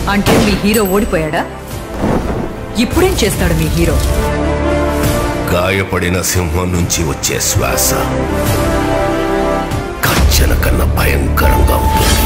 అంటే మీ హీరో ఓడిపోయాడా ఇప్పుడేం చేస్తాడు మీ హీరో గాయపడిన సింహం నుంచి వచ్చే శ్వాస కచ్చన కన్నా భయంకరంగా ఉంటుంది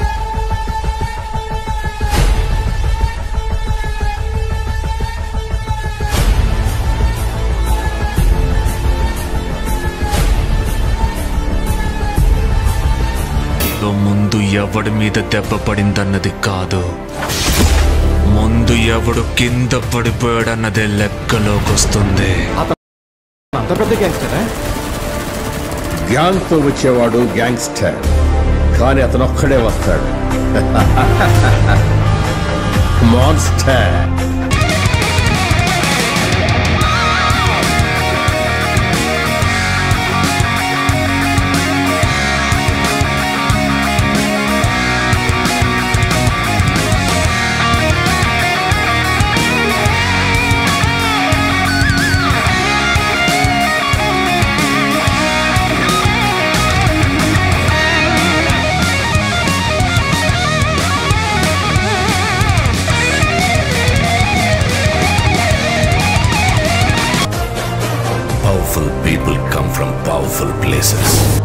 ఇదో ముందు ఎవడి మీద దెబ్బ పడిందన్నది కాదు ముందు ఎవడు కింద పడిపోయాడన్నదే లెక్కలోకి వస్తుంది అంత పెద్ద గ్యాంగ్స్టరా గ్యాంగ్ తో వచ్చేవాడు గ్యాంగ్స్టర్ కానీ అతను ఒక్కడే వస్తాడు monster Powerful people come from powerful places.